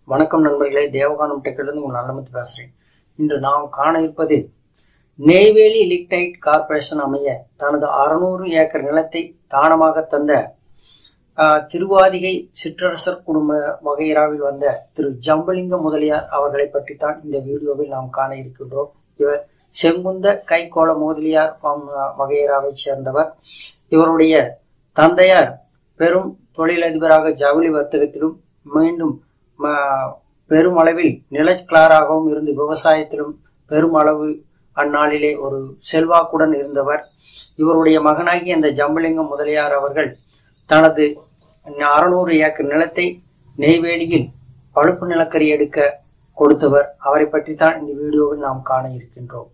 வணக்கம் நண்பர்களே தேவகானம் டெக்கிலிருந்து உங்கள் நல்லமத்து பேசுறேன் இன்று நாம் காண இருப்பது நெய்வேலி லிக்டைட் கார்ப்பரேஷன் அமைய தனது அறுநூறு ஏக்கர் நிலத்தை தானமாக தந்த ஆஹ், திருவாதிகை சிற்றரசர் குடும்ப வகையராவில் வந்த திரு ஜம்பலிங்க முதலியார் அவர்களை பற்றித்தான் இந்த வீடியோவில் நாம் காண இருக்கின்றோம் இவர் செங்குந்த கைகோள முதலியார் ஆம், வகையராவைச் சேர்ந்தவர் இவருடைய தந்தையார் பெரும் தொழிலதிபராக ஜவுளி வர்த்தகத்திலும் மீண்டும் ம- பெருமளவில் நிலக்கிளாராகவும் இருந்து விவசாயத்திலும் பெருமளவு அந்நாளிலே ஒரு செல்வாக்குடன் இருந்தவர் இவருடைய மகனாகிய அந்த ஜம்பலிங்கம் முதலியார் அவர்கள் தனது அறுநூறு ஏக்கர் நிலத்தை நெய்வேலியில் பழுப்பு நிலக்கரி எடுக்க கொடுத்தவர் அவரை பற்றி தான் இந்த வீடியோவில் நாம் காண இருக்கின்றோம்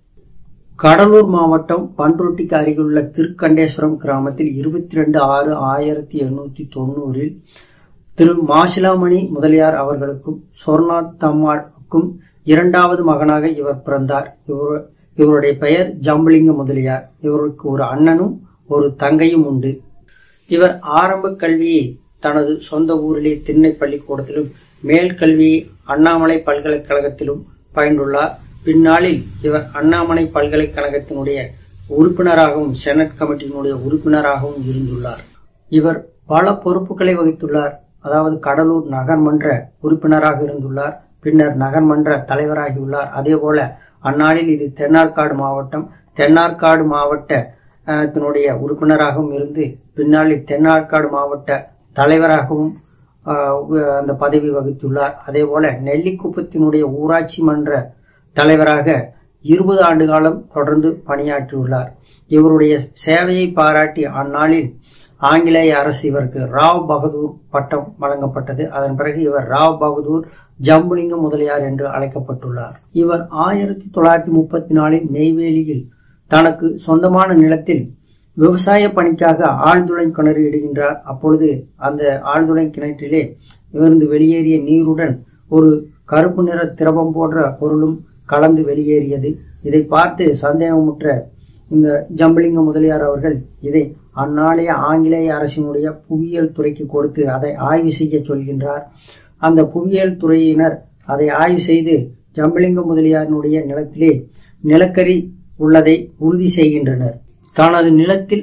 கடலூர் மாவட்டம் பன்ருட்டிக்கு அருகிலுள்ள திருக்கண்டேஸ்வரம் கிராமத்தில் இருபத்தி ரெண்டு ஆறு ஆயிரத்தி எண்ணூத்தி தொண்ணூறில் திரு மாசிலாமணி முதலியார் அவர்களுக்கும் சொர்ணாத் அம்மாளுக்கும் இரண்டாவது மகனாக இவர் பிறந்தார் இவர் இவருடைய பெயர் ஜம்பலிங்க முதலியார் இவருக்கு ஒரு அண்ணனும் ஒரு தங்கையும் உண்டு இவர் ஆரம்ப கல்வியை தனது சொந்த ஊரிலே திண்ணை பள்ளிக்கூடத்திலும் மேல் கல்வியை அண்ணாமலை பல்கலைக்கழகத்திலும் பயின்றுள்ளார் பின்னாளில் இவர் அண்ணாமலை பல்கலைக்கழகத்தினுடைய உறுப்பினராகவும் செனட் கமிட்டியினுடைய உறுப்பினராகவும் இருந்துள்ளார் இவர் பல பொறுப்புகளை வகித்துள்ளார் அதாவது கடலூர் நகர்மன்ற உறுப்பினராக இருந்துள்ளார் பின்னர் நகர்மன்ற தலைவராகியுள்ளார் அதேபோல அந்நாளில் இது தென்னார்காடு மாவட்டம் தென்னார்காடு மாவட்ட அஹ், தினுடைய உறுப்பினராகவும் இருந்து பின்னாளில் தென்னார்காடு மாவட்ட தலைவராகவும் அஹ், உ- அந்த பதவி வகித்துள்ளார் அதேபோல நெல்லிக்குப்பத்தினுடைய ஊராட்சி மன்ற தலைவராக இருபது ஆண்டு காலம் தொடர்ந்து பணியாற்றியுள்ளார் இவருடைய சேவையை பாராட்டி அந்நாளில் ஆங்கிலேய அரசு இவருக்கு ராவ் பகதூர் பட்டம் வழங்கப்பட்டது அதன் பிறகு இவர் ராவ் பகதூர் ஜம்புலிங்க முதலியார் என்று அழைக்கப்பட்டுள்ளார் இவர் ஆயிரத்தி தொள்ளாயிரத்தி முப்பத்தி நாலில் நெய்வேலியில் தனக்கு சொந்தமான நிலத்தில் விவசாய பணிக்காக ஆழ்துளை கிணறு இடுகின்றார் அப்பொழுது அந்த ஆழ்துளை கிணற்றிலே இருந்து வெளியேறிய நீருடன் ஒரு கருப்பு நிற திரவம் போன்ற பொருளும் கலந்து வெளியேறியது இதை பார்த்து சந்தேகமுற்ற இந்த ஜம்பலிங்க முதலியார் அவர்கள் இதை அந்நாளைய ஆங்கிலேய அரசினுடைய புவியியல் துறைக்கு கொடுத்து அதை ஆய்வு செய்ய சொல்கின்றார் அந்த புவியியல் துறையினர் அதை ஆய்வு செய்து ஜம்பலிங்க முதலியாரினுடைய நிலத்திலே நிலக்கரி உள்ளதை உறுதி செய்கின்றனர் தனது நிலத்தில்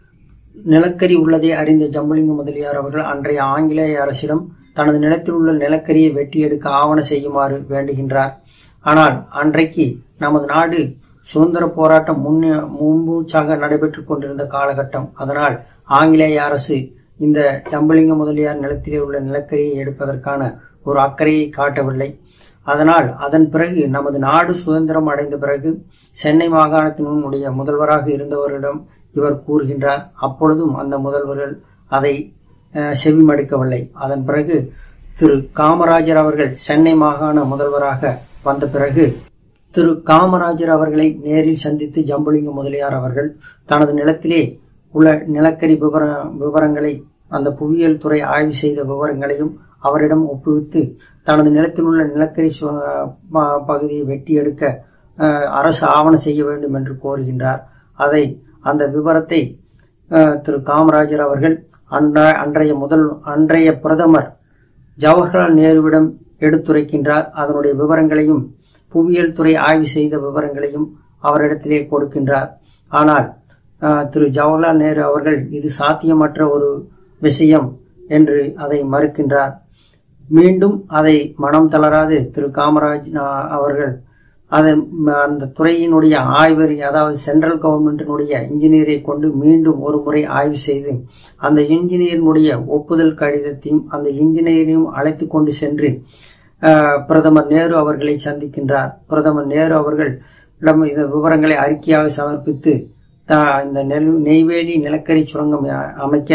நிலக்கரி உள்ளதை அறிந்த ஜம்புலிங்க முதலியார் அவர்கள் அன்றைய ஆங்கிலேய அரசிடம் தனது நிலத்தில் உள்ள நிலக்கரியை வெட்டி எடுக்க ஆவண செய்யுமாறு வேண்டுகின்றார் ஆனால் அன்றைக்கு நமது நாடு சுதந்திர போராட்டம் முன்னே முன்பூச்சாக நடைபெற்றுக் கொண்டிருந்த காலகட்டம் அதனால் ஆங்கிலேய அரசு இந்த ஜம்பலிங்க முதலியார் நிலத்திலே உள்ள நிலக்கரியை எடுப்பதற்கான ஒரு அக்கறையை காட்டவில்லை அதனால் அதன் பிறகு நமது நாடு சுதந்திரம் அடைந்த பிறகு சென்னை மாகாணத்தினுடைய முதல்வராக இருந்தவரிடம் இவர் கூறுகின்றார் அப்பொழுதும் அந்த முதல்வர்கள் அதை அஹ், செவிமடுக்கவில்லை அதன் பிறகு திரு காமராஜர் அவர்கள் சென்னை மாகாண முதல்வராக வந்த பிறகு திரு காமராஜர் அவர்களை நேரில் சந்தித்து ஜம்புலிங்க முதலியார் அவர்கள் தனது நிலத்திலே உள்ள நிலக்கரி விவர விவரங்களை அந்த புவியியல் துறை ஆய்வு செய்த விவரங்களையும் அவரிடம் ஒப்புவித்து தனது நிலத்தில் உள்ள நிலக்கரி சு- ப- பகுதியை வெட்டி எடுக்க அஹ், அரசு ஆவணம் செய்ய வேண்டும் என்று கோருகின்றார் அதை அந்த விவரத்தை அஹ், திரு காமராஜர் அவர்கள் அன்ற அன்றைய முதல் அன்றைய பிரதமர் ஜவஹர்லால் நேருவிடம் எடுத்துரைக்கின்றார் அதனுடைய விவரங்களையும் புவியியல் துறை ஆய்வு செய்த விவரங்களையும் அவரிடத்திலே கொடுக்கின்றார் ஆனால் ஆஹ், திரு ஜவஹர்லால் நேரு அவர்கள் இது சாத்தியமற்ற ஒரு விஷயம் என்று அதை மறுக்கின்றார் மீண்டும் அதை மனம் தளராது திரு காமராஜ் ஆஹ், அவர்கள் அதை ம- அந்த துறையினுடைய ஆய்வறி அதாவது சென்ட்ரல் கவர்மெண்டினுடைய இன்ஜினியரை கொண்டு மீண்டும் ஒரு முறை ஆய்வு செய்து அந்த இன்ஜினியரினுடைய ஒப்புதல் கடிதத்தையும் அந்த இன்ஜினியரையும் அழைத்து கொண்டு சென்று ஆஹ், பிரதமர் நேரு அவர்களை சந்திக்கின்றார் பிரதமர் நேரு அவர்கள் இடம் இந்த விவரங்களை அறிக்கையாக சமர்ப்பித்து தா- இந்த நெல் நெய்வேலி நிலக்கரி சுரங்கம் அ- அமைக்க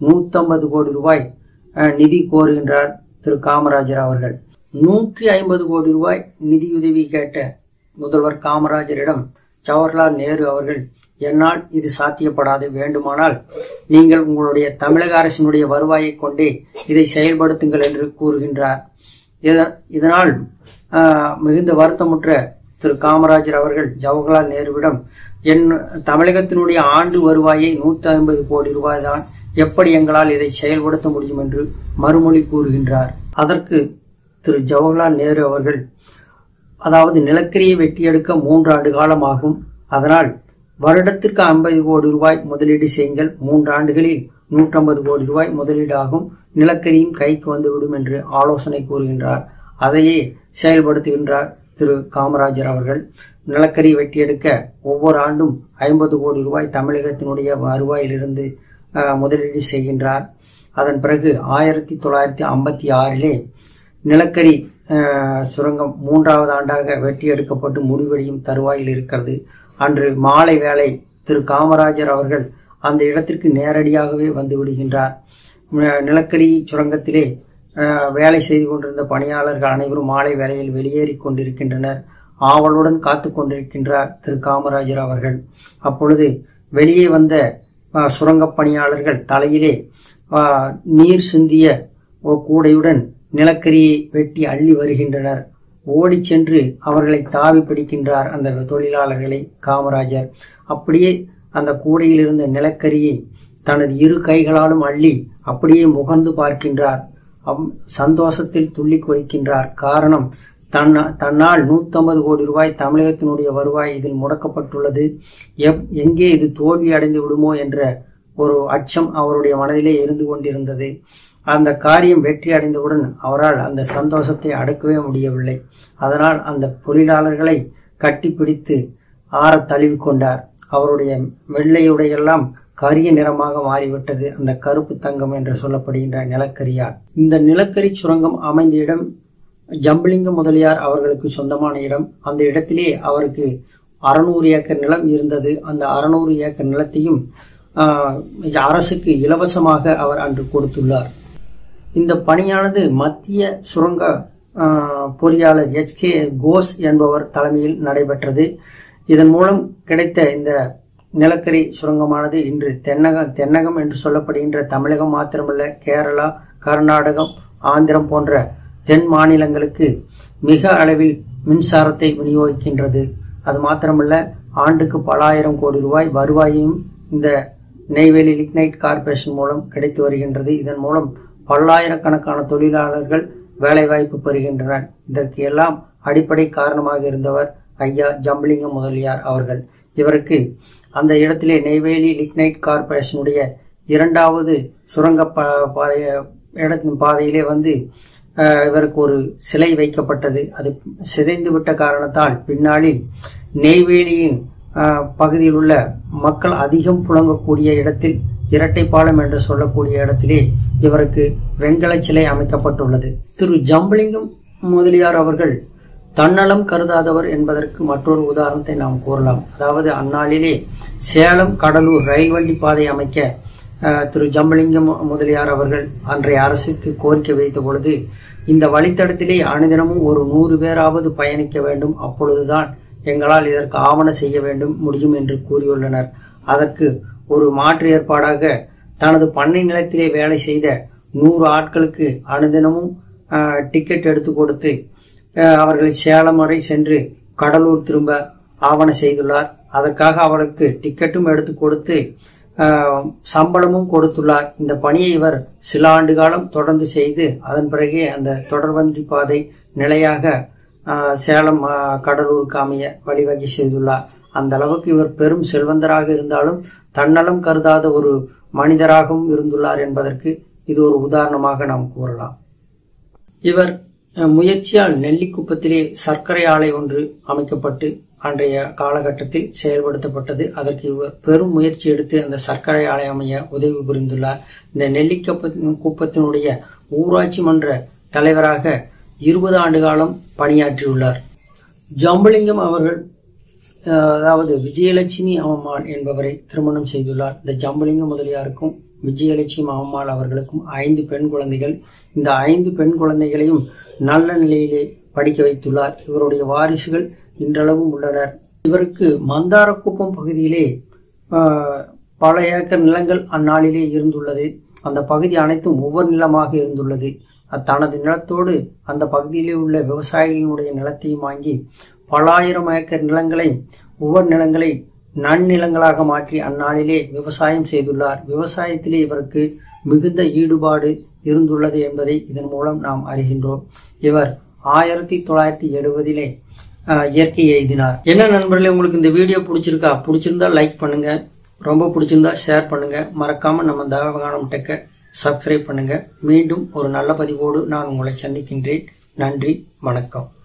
150 கோடி ரூபாய் அஹ், நிதி கோருகின்றார் திரு காமராஜர் அவர்கள் நூற்றி ஐம்பது கோடி ரூபாய் நிதியுதவி கேட்ட முதல்வர் காமராஜரிடம் ஜவஹர்லால் நேரு அவர்கள் என்னால் இது சாத்தியப்படாது வேண்டுமானால் நீங்கள் உங்களுடைய தமிழக அரசினுடைய வருவாயை கொண்டே இதை செயல்படுத்துங்கள் என்று கூறுகின்றார் இத- இதனால் ஆஹ், மிகுந்த வருத்தமுற்ற திரு காமராஜர் அவர்கள் ஜவஹர்லால் நேருவிடம் என் தமிழகத்தினுடைய ஆண்டு வருவாயை நூத்தி ஐம்பது கோடி ரூபாய் தான் எப்படி எங்களால் இதை செயல்படுத்த முடியும் என்று மறுமொழி கூறுகின்றார் அதற்கு திரு ஜவஹர்லால் நேரு அவர்கள் அதாவது நிலக்கரியை வெட்டியெடுக்க மூன்று ஆண்டு காலம் ஆகும் அதனால் வருடத்திற்கு ஐம்பது கோடி ரூபாய் முதலீடு செய்யுங்கள் மூன்று ஆண்டுகளில் நூற்றம்பது கோடி ரூபாய் முதலீடு ஆகும் நிலக்கரியும் கைக்கு வந்துவிடும் என்று ஆலோசனை கூறுகின்றார் அதையே செயல்படுத்துகின்றார் திரு காமராஜர் அவர்கள் நிலக்கரி வெட்டியெடுக்க ஒவ்வொரு ஆண்டும் ஐம்பது கோடி ரூபாய் தமிழகத்தினுடைய வருவாயிலிருந்து அஹ், முதலீடு செய்கின்றார் அதன் பிறகு ஆயிரத்தி தொள்ளாயிரத்தி ஐம்பத்தி ஆறிலே நிலக்கரி அஹ், சுரங்கம் மூன்றாவது ஆண்டாக வெட்டி எடுக்கப்பட்டு முடிவடையும் தருவாயில் இருக்கிறது அன்று மாலை வேளை திரு காமராஜர் அவர்கள் அந்த இடத்திற்கு நேரடியாகவே வந்து விடுகின்றார் நி- நிலக்கரி சுரங்கத்திலே அஹ், வேலை செய்து கொண்டிருந்த பணியாளர்கள் அனைவரும் மாலை வேளையில் வெளியேறி கொண்டிருக்கின்றனர் ஆவலுடன் காத்து கொண்டிருக்கின்றார் திரு காமராஜர் அவர்கள் அப்பொழுது வெளியே வந்த அஹ், சுரங்கப் பணியாளர்கள் தலையிலே அஹ், நீர் சிந்திய ஒரு கூடையுடன் நிலக்கரியை வெட்டி அள்ளி வருகின்றனர் ஓடிச் சென்று அவர்களை தாவி பிடிக்கின்றார் அந்த தொழிலாளர்களை காமராஜர் அப்படியே அந்த கூடையில் இருந்த நிலக்கரியை தனது இரு கைகளாலும் அள்ளி அப்படியே முகர்ந்து பார்க்கின்றார் அவ்- சந்தோஷத்தில் துள்ளி கொதிக்கின்றார் காரணம் தன்னா தன்னால் 150 கோடி ரூபாய் தமிழகத்தினுடைய வருவாய் இதில் முடக்கப்பட்டுள்ளது எப் எங்கே இது தோல்வி அடைந்து விடுமோ என்ற ஒரு அச்சம் அவருடைய மனதிலே இருந்து கொண்டிருந்தது அந்த காரியம் வெற்றி அடைந்தவுடன் அவரால் அந்த சந்தோஷத்தை அடக்கவே முடியவில்லை அதனால் அந்த தொழிலாளர்களை கட்டிப்பிடித்து ஆறத் தழுவிக்கொண்டார் அவருடைய வெள்ளையுடையெல்லாம் கரிய நிறமாக மாறிவிட்டது அந்த கருப்பு தங்கம் என்று சொல்லப்படுகின்ற நிலக்கரியால் இந்த நிலக்கரி சுரங்கம் அமைந்த இடம் ஜம்பலிங்க முதலியார் அவர்களுக்கு சொந்தமான இடம் அந்த இடத்திலே அவருக்கு அறுநூறு ஏக்கர் நிலம் இருந்தது அந்த அறுநூறு ஏக்கர் நிலத்தையும் ஆஹ், அரசுக்கு இலவசமாக அவர் அன்று கொடுத்துள்ளார் இந்த பணியானது மத்திய சுரங்க ஆஹ், பொறியாளர் எச் கே கோஸ் என்பவர் தலைமையில் நடைபெற்றது இதன் மூலம் கிடைத்த இந்த நிலக்கரி சுரங்கமானது இன்று தென்னக தென்னகம் என்று சொல்லப்படுகின்ற தமிழகம் மாத்திரமல்ல கேரளா கர்நாடகம் ஆந்திரம் போன்ற தென் மாநிலங்களுக்கு மிக அளவில் மின்சாரத்தை விநியோகிக்கின்றது அது மாத்திரமல்ல ஆண்டுக்கு பல ஆயிரம் கோடி ரூபாய் வருவாயும் இந்த நெய்வேலி லிக்னைட் கார்ப்பரேஷன் மூலம் கிடைத்து வருகின்றது இதன் மூலம் பல்லாயிரக்கணக்கான தொழிலாளர்கள் வேலைவாய்ப்பு பெறுகின்றனர் இதற்கு எல்லாம் அடிப்படை காரணமாக இருந்தவர் ஐயா ஜம்பலிங்கம் முதலியார் அவர்கள் இவருக்கு அந்த இடத்திலே நெய்வேலி லிக்னைட் கார்ப்பரேஷனுடைய இரண்டாவது சுரங்க ப- பாதை இடத்தின் பாதையிலே வந்து அஹ், இவருக்கு ஒரு சிலை வைக்கப்பட்டது அது சிதைந்து விட்ட காரணத்தால் பின்னாளில் நெய்வேலியின் அஹ், பகுதியில் உள்ள மக்கள் அதிகம் புழங்கக்கூடிய இடத்தில் இரட்டைப்பாலம் என்று சொல்லக்கூடிய இடத்திலே இவருக்கு வெண்கல சிலை அமைக்கப்பட்டுள்ளது திரு ஜம்பலிங்கம் முதலியார் அவர்கள் தன்னலம் கருதாதவர் என்பதற்கு மற்றொரு உதாரணத்தை நாம் கூறலாம் அதாவது அந்நாளிலே சேலம் கடலூர் ரயில் வண்டி பாதை அமைக்க அஹ், திரு ஜம்பலிங்கம் முதலியார் அவர்கள் அன்றைய அரசுக்கு கோரிக்கை வைத்த பொழுது இந்த வழித்தடத்திலே அனுதினமும் ஒரு நூறு பேராவது பயணிக்க வேண்டும் அப்பொழுதுதான் எங்களால் இதற்கு ஆவண செய்ய வேண்டும் முடியும் என்று கூறியுள்ளனர் அதற்கு ஒரு மாற்று ஏற்பாடாக தனது பண்ணை நிலத்திலே வேலை செய்த நூறு ஆட்களுக்கு அனுதினமும் அஹ், டிக்கெட் எடுத்து கொடுத்து அஹ், அவர்களை சேலம் வரை சென்று கடலூர் திரும்ப ஆவண செய்துள்ளார் அதற்காக அவருக்கு டிக்கெட்டும் எடுத்து கொடுத்து அஹ், சம்பளமும் கொடுத்துள்ளார் இந்த பணியை இவர் சில ஆண்டு காலம் தொடர்ந்து செய்து அதன் பிறகே அந்த தொடர்வண்டி பாதை நிலையாக அஹ், சேலம் அஹ், கடலூருக்கு அமைய வழிவகை செய்துள்ளார் அந்த அளவுக்கு இவர் பெரும் செல்வந்தராக இருந்தாலும் தன்னலம் கருதாத ஒரு மனிதராகவும் இருந்துள்ளார் என்பதற்கு இது ஒரு உதாரணமாக நாம் கூறலாம் இவர் அஹ், முயற்சியால் நெல்லிக்குப்பத்திலே சர்க்கரை ஆலை ஒன்று அமைக்கப்பட்டு அன்றைய காலகட்டத்தில் செயல்படுத்தப்பட்டது அதற்கு இவர் பெரும் முயற்சி எடுத்து அந்த சர்க்கரை ஆலை அமைய உதவி புரிந்துள்ளார் இந்த நெல்லிக்குப்பத்தின் குப்பத்தினுடைய ஊராட்சி மன்ற தலைவராக இருபது ஆண்டு காலம் பணியாற்றியுள்ளார் ஜம்பலிங்கம் அவர்கள் அஹ், அதாவது விஜயலட்சுமி அம்மாள் என்பவரை திருமணம் செய்துள்ளார் இந்த ஜம்பலிங்க முதலியாருக்கும் விஜயலட்சுமி அம்மாள் அவர்களுக்கும் ஐந்து பெண் குழந்தைகள் இந்த ஐந்து பெண் குழந்தைகளையும் நல்ல நிலையிலே படிக்க வைத்துள்ளார் இவருடைய வாரிசுகள் இன்றளவும் உள்ளனர் இவருக்கு மந்தாரக்குப்பம் பகுதியிலே ஆஹ், பல ஏக்கர் நிலங்கள் அந்நாளிலே இருந்துள்ளது அந்த பகுதி அனைத்தும் ஒவ்வொரு நிலமாக இருந்துள்ளது அத் தனது நிலத்தோடு அந்த பகுதியிலே உள்ள விவசாயிகளினுடைய நிலத்தையும் வாங்கி பலாயிரம் ஏக்கர் நிலங்களை ஒவ்வொரு நிலங்களை நன்னிலங்களாக மாற்றி அந்நாளிலே விவசாயம் செய்துள்ளார் விவசாயத்திலே இவருக்கு மிகுந்த ஈடுபாடு இருந்துள்ளது என்பதை இதன் மூலம் நாம் அறிகின்றோம் இவர் ஆயிரத்தி தொள்ளாயிரத்தி எழுபதிலே இயற்கை எழுதினார் என்ன நண்பர்களே உங்களுக்கு இந்த வீடியோ பிடிச்சிருக்கா பிடிச்சிருந்தா லைக் பண்ணுங்க ரொம்ப பிடிச்சிருந்தா ஷேர் பண்ணுங்க மறக்காம நம்ம தவகானம் டெக்க சப்ஸ்கிரைப் பண்ணுங்க மீண்டும் ஒரு நல்ல பதிவோடு நான் உங்களை சந்திக்கின்றேன் நன்றி வணக்கம்